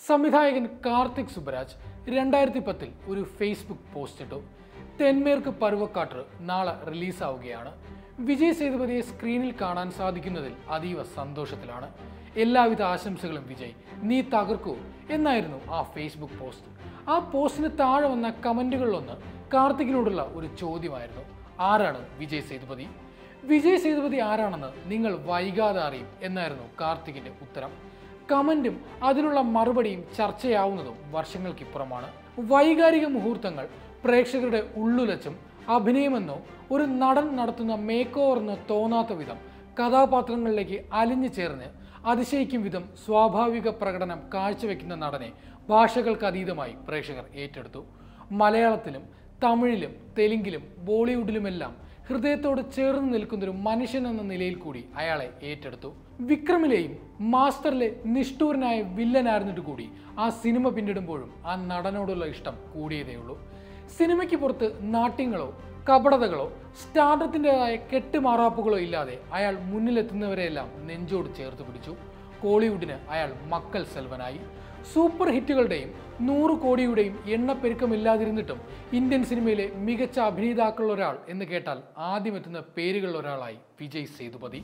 സംവിധായകൻ കാർത്തിക് സുബരാജ് രണ്ടായിരത്തി പത്തിൽ ഒരു ഫേസ്ബുക്ക് പോസ്റ്റ് ഇട്ടു തെന്മേർക്ക് പരുവക്കാട്ട് നാളെ റിലീസാവുകയാണ് വിജയ് സേതുപതിയെ സ്ക്രീനിൽ കാണാൻ സാധിക്കുന്നതിൽ അതീവ സന്തോഷത്തിലാണ് എല്ലാവിധ ആശംസകളും വിജയ് നീ തകർക്കൂ എന്നായിരുന്നു ആ ഫേസ്ബുക്ക് പോസ്റ്റ് ആ പോസ്റ്റിന് താഴെ വന്ന കമന്റുകളിലൊന്ന് കാർത്തികിനോടുള്ള ഒരു ചോദ്യമായിരുന്നു ആരാണ് വിജയ് സേതുപതി വിജയ് സേതുപതി ആരാണെന്ന് നിങ്ങൾ വൈകാതെ അറിയും എന്നായിരുന്നു കാർത്തികിന്റെ ഉത്തരം കമന്റും അതിനുള്ള മറുപടിയും ചർച്ചയാവുന്നതും വർഷങ്ങൾക്കിപ്പുറമാണ് വൈകാരിക മുഹൂർത്തങ്ങൾ പ്രേക്ഷകരുടെ ഉള്ളുലച്ചും അഭിനയമെന്നോ ഒരു നടൻ നടത്തുന്ന മേക്ക് ഓവറെന്നോ തോന്നാത്ത വിധം കഥാപാത്രങ്ങളിലേക്ക് അലിഞ്ഞു ചേർന്ന് അതിശയിക്കും വിധം സ്വാഭാവിക പ്രകടനം കാഴ്ചവെക്കുന്ന നടനെ ഭാഷകൾക്ക് അതീതമായി പ്രേക്ഷകർ ഏറ്റെടുത്തു മലയാളത്തിലും തമിഴിലും തെലുങ്കിലും ബോളിവുഡിലുമെല്ലാം ഹൃദയത്തോട് ചേർന്ന് നിൽക്കുന്നൊരു മനുഷ്യൻ എന്ന നിലയിൽ കൂടി അയാളെ ഏറ്റെടുത്തു വിക്രമിലെയും മാസ്റ്ററിലെ നിഷ്ഠൂരനായ വില്ലനായിരുന്നിട്ട് കൂടി ആ സിനിമ പിന്നിടുമ്പോഴും ആ നടനോടുള്ള ഇഷ്ടം കൂടിയതേയുള്ളൂ സിനിമയ്ക്ക് പുറത്ത് നാട്യങ്ങളോ കപടതകളോ സ്റ്റാർഡത്തിൻ്റെതായ കെട്ടുമാറാപ്പുകളോ ഇല്ലാതെ അയാൾ മുന്നിലെത്തുന്നവരെയെല്ലാം നെഞ്ചോട് ചേർത്ത് പിടിച്ചു കോളിവുഡിന് അയാൾ മക്കൾ സെൽവനായി സൂപ്പർ ഹിറ്റുകളുടെയും നൂറ് കോടിയുടെയും എണ്ണപ്പെരുക്കമില്ലാതിരുന്നിട്ടും ഇന്ത്യൻ സിനിമയിലെ മികച്ച അഭിനേതാക്കളുള്ള ഒരാൾ എന്ന് കേട്ടാൽ ആദ്യം എത്തുന്ന പേരുകളിൽ ഒരാളായി വിജയ് സേതുപതി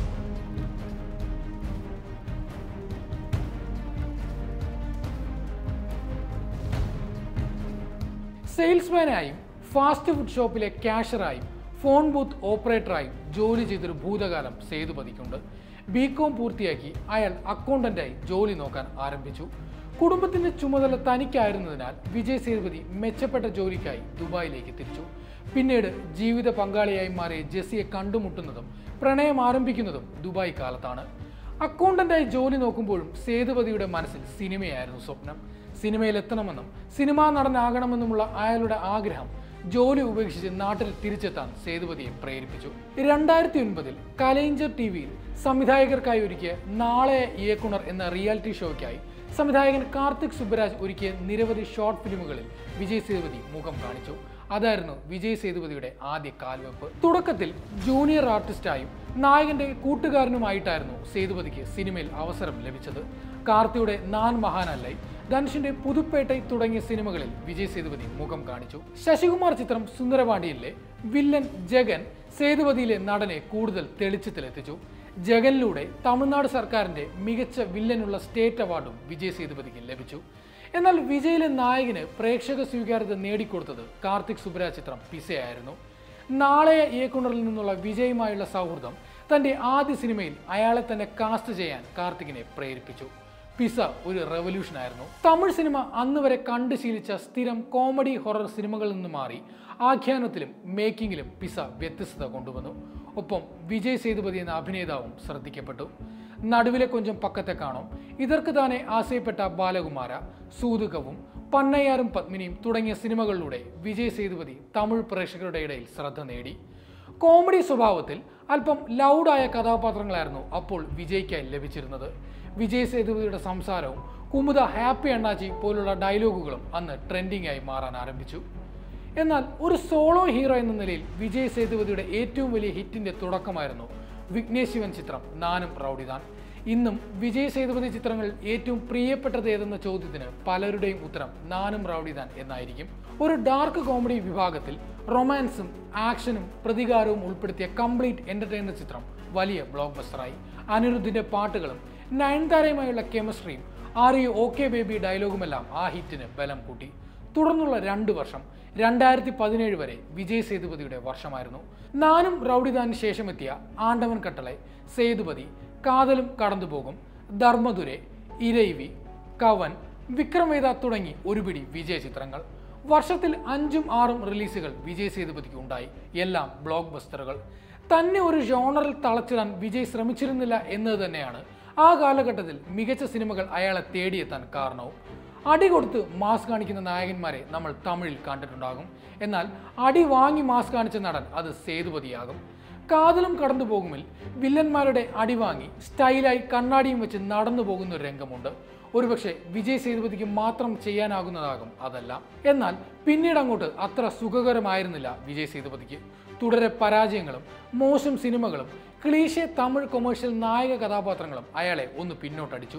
സെയിൽസ്മാനായും ഫാസ്റ്റ് ഫുഡ് ഷോപ്പിലെ ക്യാഷറായും ഫോൺ ബൂത്ത് ഓപ്പറേറ്ററായും ജോലി ചെയ്തൊരു ഭൂതകാലം സേതുപതിക്കുണ്ട് ബി കോം പൂർത്തിയാക്കി അയാൾ അക്കൗണ്ടന്റായി ജോലി നോക്കാൻ ആരംഭിച്ചു കുടുംബത്തിന്റെ ചുമതല തനിക്കായിരുന്നതിനാൽ വിജയ് സേതുപതി മെച്ചപ്പെട്ട ജോലിക്കായി ദുബായിലേക്ക് തിരിച്ചു പിന്നീട് ജീവിത പങ്കാളിയായി മാറിയ ജെസ്സിയെ കണ്ടുമുട്ടുന്നതും പ്രണയം ആരംഭിക്കുന്നതും ദുബായ് കാലത്താണ് അക്കൗണ്ടന്റായി ജോലി നോക്കുമ്പോഴും സേതുപതിയുടെ മനസ്സിൽ സിനിമയായിരുന്നു സ്വപ്നം സിനിമയിൽ എത്തണമെന്നും സിനിമാ നടനാകണമെന്നുമുള്ള അയാളുടെ ആഗ്രഹം ജോലി ഉപേക്ഷിച്ച് നാട്ടിൽ തിരിച്ചെത്താൻ സേതുപതിയെ പ്രേരിപ്പിച്ചു രണ്ടായിരത്തി ഒൻപതിൽ കലൈഞ്ചർ ടി വിയിൽ സംവിധായകർക്കായി ഒരുക്കിയ നാളെ ഇയക്കുണർ എന്ന റിയാലിറ്റി ഷോയ്ക്കായി സംവിധായകൻ കാർത്തിക് സുബ്ബരാജ് ഒരുക്കിയ നിരവധി ഷോർട്ട് ഫിലിമുകളിൽ വിജയ് സേതുപതി മുഖം കാണിച്ചു അതായിരുന്നു വിജയ് സേതുപതിയുടെ ആദ്യ കാൽവെപ്പ് തുടക്കത്തിൽ ജൂനിയർ ആർട്ടിസ്റ്റായും നായകന്റെ കൂട്ടുകാരനുമായിട്ടായിരുന്നു സേതുപതിക്ക് സിനിമയിൽ അവസരം ലഭിച്ചത് കാർത്തിയുടെ നാൻ മഹാനല്ലൈ ധനുഷിന്റെ പുതുപ്പേട്ടൈ തുടങ്ങിയ സിനിമകളിൽ വിജയ് സേതുപതി മുഖം കാണിച്ചു ശശികുമാർ ചിത്രം സുന്ദരപാണ്ഡിയിലെ വില്ലൻ ജഗൻ സേതുപതിയിലെ നടനെ കൂടുതൽ തെളിച്ചത്തിലെത്തിച്ചു ജഗനിലൂടെ തമിഴ്നാട് സർക്കാരിന്റെ മികച്ച വില്ലനുള്ള സ്റ്റേറ്റ് അവാർഡും വിജയ് സേതുപതിക്ക് ലഭിച്ചു എന്നാൽ വിജയിലെ നായകന് പ്രേക്ഷക സ്വീകാര്യത നേടിക്കൊടുത്തത് കാർത്തിക് സുബ്രാജ് ചിത്രം പിസയായിരുന്നു നാളെ ഇയക്കുണറിൽ നിന്നുള്ള വിജയുമായുള്ള സൗഹൃദം തന്റെ ആദ്യ സിനിമയിൽ അയാളെ തന്നെ കാസ്റ്റ് ചെയ്യാൻ കാർത്തികിനെ പ്രേരിപ്പിച്ചു പിസ ഒരു റെവല്യൂഷൻ ആയിരുന്നു തമിഴ് സിനിമ അന്ന് വരെ കണ്ടു ശീലിച്ച സ്ഥിരം കോമഡി ഹൊറർ സിനിമകളിൽ നിന്ന് മാറി ആഖ്യാനത്തിലും മേക്കിങ്ങിലും പിസ വ്യത്യസ്തത കൊണ്ടുവന്നു ഒപ്പം വിജയ് സേതുപതി എന്ന അഭിനേതാവും ശ്രദ്ധിക്കപ്പെട്ടു നടുവിലെ കൊഞ്ചം പക്കത്തെ കാണും ഇതർക്ക് താനെ ആശയപ്പെട്ട ബാലകുമാര സൂതുകവും പന്നയ്യാറും പത്മിനിയും തുടങ്ങിയ സിനിമകളിലൂടെ വിജയ് സേതുപതി തമിഴ് പ്രേക്ഷകരുടെ ഇടയിൽ ശ്രദ്ധ നേടി കോമഡി സ്വഭാവത്തിൽ അല്പം ലൗഡായ കഥാപാത്രങ്ങളായിരുന്നു അപ്പോൾ വിജയ്ക്കായി ലഭിച്ചിരുന്നത് വിജയ് സേതുപതിയുടെ സംസാരവും കുമുദ ഹാപ്പി അണ്ണാച്ചി പോലുള്ള ഡയലോഗുകളും അന്ന് ട്രെൻഡിംഗ് ആയി മാറാൻ ആരംഭിച്ചു എന്നാൽ ഒരു സോളോ ഹീറോ എന്ന നിലയിൽ വിജയ് സേതുപതിയുടെ ഏറ്റവും വലിയ ഹിറ്റിന്റെ തുടക്കമായിരുന്നു വിഘ്നേഷ് ശിവൻ ചിത്രം നാനും റൗഡിതാൻ ഇന്നും വിജയ് സേതുപതി ചിത്രങ്ങളിൽ ഏറ്റവും പ്രിയപ്പെട്ടത് ഏതെന്ന ചോദ്യത്തിന് പലരുടെയും ഉത്തരം നാനും റൗഡിതാൻ എന്നായിരിക്കും ഒരു ഡാർക്ക് കോമഡി വിഭാഗത്തിൽ റൊമാൻസും ആക്ഷനും പ്രതികാരവും ഉൾപ്പെടുത്തിയ കംപ്ലീറ്റ് എന്റർടൈനർ ചിത്രം വലിയ ബ്ലോക്ക് ബസ്റ്ററായി അനിരുദ്ധിന്റെ പാട്ടുകളും നയൻതാരയുമായുള്ള കെമിസ്ട്രിയും ആർ യു ഓക്കെ ബേബി ഡയലോഗുമെല്ലാം ആ ഹിറ്റിന് ബലം കൂട്ടി തുടർന്നുള്ള രണ്ട് വർഷം രണ്ടായിരത്തി പതിനേഴ് വരെ വിജയ് സേതുപതിയുടെ വർഷമായിരുന്നു നാനും റൗഡിദാന് ശേഷമെത്തിയ ആണ്ടവൻ കട്ടളെ സേതുപതി കാതലും കടന്നുപോകും ധർമ്മദുരെ ഇരൈവി കവൻ വിക്രമേത തുടങ്ങി ഒരുപിടി വിജയ ചിത്രങ്ങൾ വർഷത്തിൽ അഞ്ചും ആറും റിലീസുകൾ വിജയ് സേതുപതിക്ക് ഉണ്ടായി എല്ലാം ബ്ലോക്ക് ബസ്റ്ററുകൾ തന്നെ ഒരു ജോണറിൽ തളച്ചിടാൻ വിജയ് ശ്രമിച്ചിരുന്നില്ല എന്നത് തന്നെയാണ് ആ കാലഘട്ടത്തിൽ മികച്ച സിനിമകൾ അയാളെ തേടിയെത്താൻ കാരണവും അടി കൊടുത്ത് മാസ് കാണിക്കുന്ന നായകന്മാരെ നമ്മൾ തമിഴിൽ കണ്ടിട്ടുണ്ടാകും എന്നാൽ അടി വാങ്ങി മാസ് കാണിച്ച നടൻ അത് സേതുപതിയാകും കാതലും കടന്നു പോകുമിൽ വില്ലന്മാരുടെ അടി വാങ്ങി സ്റ്റൈലായി കണ്ണാടിയും വെച്ച് നടന്നു പോകുന്ന ഒരു രംഗമുണ്ട് ഒരുപക്ഷെ വിജയ് സേതുപതിക്ക് മാത്രം ചെയ്യാനാകുന്നതാകും അതെല്ലാം എന്നാൽ പിന്നീട് അങ്ങോട്ട് അത്ര സുഖകരമായിരുന്നില്ല വിജയ് സേതുപതിക്ക് തുടരെ പരാജയങ്ങളും മോശം സിനിമകളും ക്ലീശെ തമിഴ് കൊമേഴ്ഷ്യൽ നായക കഥാപാത്രങ്ങളും അയാളെ ഒന്ന് പിന്നോട്ടടിച്ചു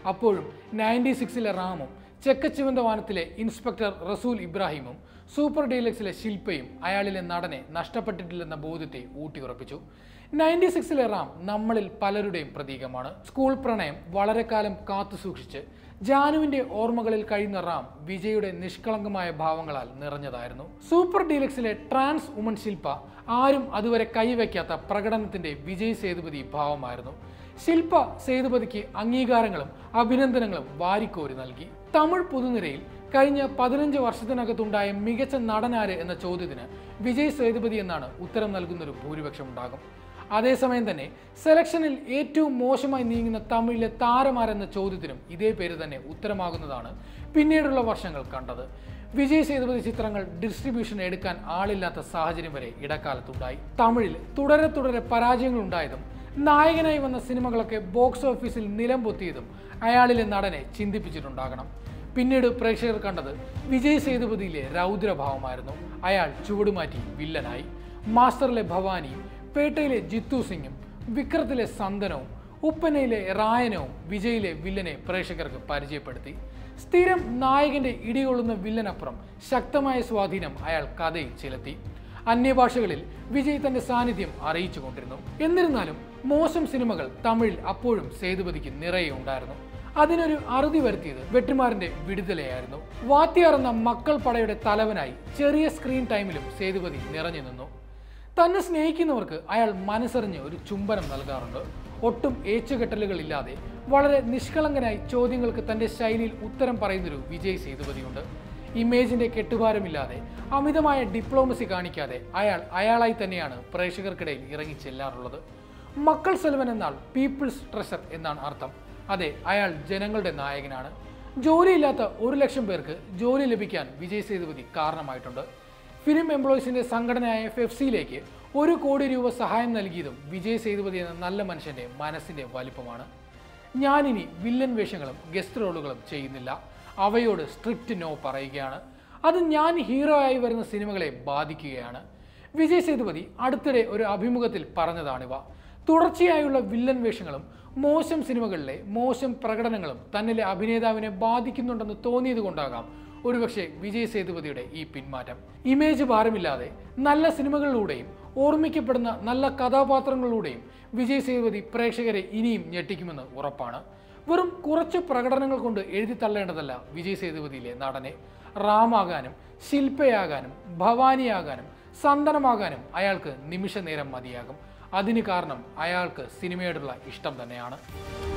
അപ്പോഴും നയൻറ്റി സിക്സിലെ റാമും ചെക്കച്ചിവന്ത വാനത്തിലെ ഇൻസ്പെക്ടർ റസൂൽ ഇബ്രാഹിമും സൂപ്പർ ഡീലക്സിലെ ശില്പയും അയാളിലെ നടനെ നഷ്ടപ്പെട്ടിട്ടില്ലെന്ന ബോധ്യത്തെ ഊട്ടിയുറപ്പിച്ചു നയൻറ്റി സിക്സിലെ റാം നമ്മളിൽ പലരുടെയും പ്രതീകമാണ് സ്കൂൾ പ്രണയം വളരെ കാലം കാത്തു സൂക്ഷിച്ച് ജാനുവിന്റെ ഓർമ്മകളിൽ കഴിയുന്ന റാം വിജയുടെ നിഷ്കളങ്കമായ ഭാവങ്ങളാൽ നിറഞ്ഞതായിരുന്നു സൂപ്പർ ഡീലക്സിലെ ട്രാൻസ് ഉമൻ ശില്പ ആരും അതുവരെ കൈവയ്ക്കാത്ത പ്രകടനത്തിന്റെ വിജയ് സേതുപതി ഭാവമായിരുന്നു ശില്പ സേതുപതിക്ക് അംഗീകാരങ്ങളും അഭിനന്ദനങ്ങളും വാരിക്കോരി നൽകി തമിഴ് പുതുനിരയിൽ കഴിഞ്ഞ പതിനഞ്ച് വർഷത്തിനകത്തുണ്ടായ മികച്ച നടനാര് എന്ന ചോദ്യത്തിന് വിജയ് സേതുപതി എന്നാണ് ഉത്തരം നൽകുന്നൊരു ഭൂരിപക്ഷം ഉണ്ടാകും അതേസമയം തന്നെ സെലക്ഷനിൽ ഏറ്റവും മോശമായി നീങ്ങുന്ന തമിഴിലെ താരമാരെന്ന ചോദ്യത്തിനും ഇതേ പേര് തന്നെ ഉത്തരമാകുന്നതാണ് പിന്നീടുള്ള വർഷങ്ങൾ കണ്ടത് വിജയ് സേതുപതി ചിത്രങ്ങൾ ഡിസ്ട്രിബ്യൂഷൻ എടുക്കാൻ ആളില്ലാത്ത സാഹചര്യം വരെ ഇടക്കാലത്തുണ്ടായി തമിഴിൽ തുടരെ തുടരെ പരാജയങ്ങൾ ഉണ്ടായതും നായകനായി വന്ന സിനിമകളൊക്കെ ബോക്സ് ഓഫീസിൽ നിലം പൊത്തിയതും അയാളിലെ നടനെ ചിന്തിപ്പിച്ചിട്ടുണ്ടാകണം പിന്നീട് പ്രേക്ഷകർ കണ്ടത് വിജയ് സേതുപതിയിലെ രൗദ്രഭാവമായിരുന്നു അയാൾ ചുവടുമാറ്റി വില്ലനായി മാസ്റ്ററിലെ ഭവാനിയും പേട്ടയിലെ ജിത്തു സിംഗും വിക്രത്തിലെ സന്തനവും ഉപ്പനയിലെ റായനവും വിജയിലെ വില്ലനെ പ്രേക്ഷകർക്ക് പരിചയപ്പെടുത്തി സ്ഥിരം നായകന്റെ ഇടികൊള്ളുന്ന വില്ലനപ്പുറം ശക്തമായ സ്വാധീനം അയാൾ കഥയിൽ ചെലുത്തി അന്യഭാഷകളിൽ വിജയ് തന്റെ സാന്നിധ്യം അറിയിച്ചു കൊണ്ടിരുന്നു എന്നിരുന്നാലും മോശം സിനിമകൾ തമിഴിൽ അപ്പോഴും സേതുപതിക്ക് നിറയെ ഉണ്ടായിരുന്നു അതിനൊരു അറുതി വരുത്തിയത് വെട്ടിമാറിന്റെ വിടുതലയായിരുന്നു വാത്തിയാർ എന്ന മക്കൾ പടയുടെ തലവനായി ചെറിയ സ്ക്രീൻ ടൈമിലും സേതുപതി നിറഞ്ഞു നിന്നു തന്നെ സ്നേഹിക്കുന്നവർക്ക് അയാൾ മനസ്സറിഞ്ഞ് ഒരു ചുംബനം നൽകാറുണ്ട് ഒട്ടും ഏച്ചുകെട്ടലുകളില്ലാതെ വളരെ നിഷ്കളങ്കനായി ചോദ്യങ്ങൾക്ക് തന്റെ ശൈലിയിൽ ഉത്തരം പറയുന്നൊരു വിജയ് സേതുപതിയുണ്ട് ഇമേജിന്റെ കെട്ടുഭാരമില്ലാതെ അമിതമായ ഡിപ്ലോമസി കാണിക്കാതെ അയാൾ അയാളായി തന്നെയാണ് പ്രേക്ഷകർക്കിടയിൽ ഇറങ്ങി ചെല്ലാറുള്ളത് മക്കൾ സെൽവൻ എന്നാൽ പീപ്പിൾസ് ട്രഷർ എന്നാണ് അർത്ഥം അതെ അയാൾ ജനങ്ങളുടെ നായകനാണ് ജോലിയില്ലാത്ത ഒരു ലക്ഷം പേർക്ക് ജോലി ലഭിക്കാൻ വിജയ് സേതുപതി കാരണമായിട്ടുണ്ട് ഫിലിം എംപ്ലോയീസിന്റെ സംഘടനയായ ഫെഫ്സിയിലേക്ക് ഒരു കോടി രൂപ സഹായം നൽകിയതും വിജയ് സേതുപതി എന്ന നല്ല മനുഷ്യന്റെ മനസ്സിന്റെ വലിപ്പമാണ് ഞാനിനി വില്ലൻ വേഷങ്ങളും ഗസ്റ്റ് റോളുകളും ചെയ്യുന്നില്ല അവയോട് സ്ട്രിക്റ്റ് നോ പറയുകയാണ് അത് ഞാൻ ഹീറോ ആയി വരുന്ന സിനിമകളെ ബാധിക്കുകയാണ് വിജയ് സേതുപതി അടുത്തിടെ ഒരു അഭിമുഖത്തിൽ പറഞ്ഞതാണിവ തുടർച്ചയായുള്ള വില്ലൻ വേഷങ്ങളും മോശം സിനിമകളിലെ മോശം പ്രകടനങ്ങളും തന്നിലെ അഭിനേതാവിനെ ബാധിക്കുന്നുണ്ടെന്ന് തോന്നിയത് കൊണ്ടാകാം ഒരുപക്ഷെ വിജയ് സേതുപതിയുടെ ഈ പിന്മാറ്റം ഇമേജ് ഭാരമില്ലാതെ നല്ല സിനിമകളിലൂടെയും ഓർമ്മിക്കപ്പെടുന്ന നല്ല കഥാപാത്രങ്ങളിലൂടെയും വിജയ് സേതുപതി പ്രേക്ഷകരെ ഇനിയും ഞെട്ടിക്കുമെന്ന് ഉറപ്പാണ് വെറും കുറച്ച് പ്രകടനങ്ങൾ കൊണ്ട് എഴുതി തള്ളേണ്ടതല്ല വിജയ് സേതുപതിയിലെ നടനെ റാമാകാനും ശില്പയാകാനും ഭവാനിയാകാനും സന്തനമാകാനും അയാൾക്ക് നിമിഷ നേരം മതിയാകും അതിന് കാരണം അയാൾക്ക് സിനിമയോടുള്ള ഇഷ്ടം തന്നെയാണ്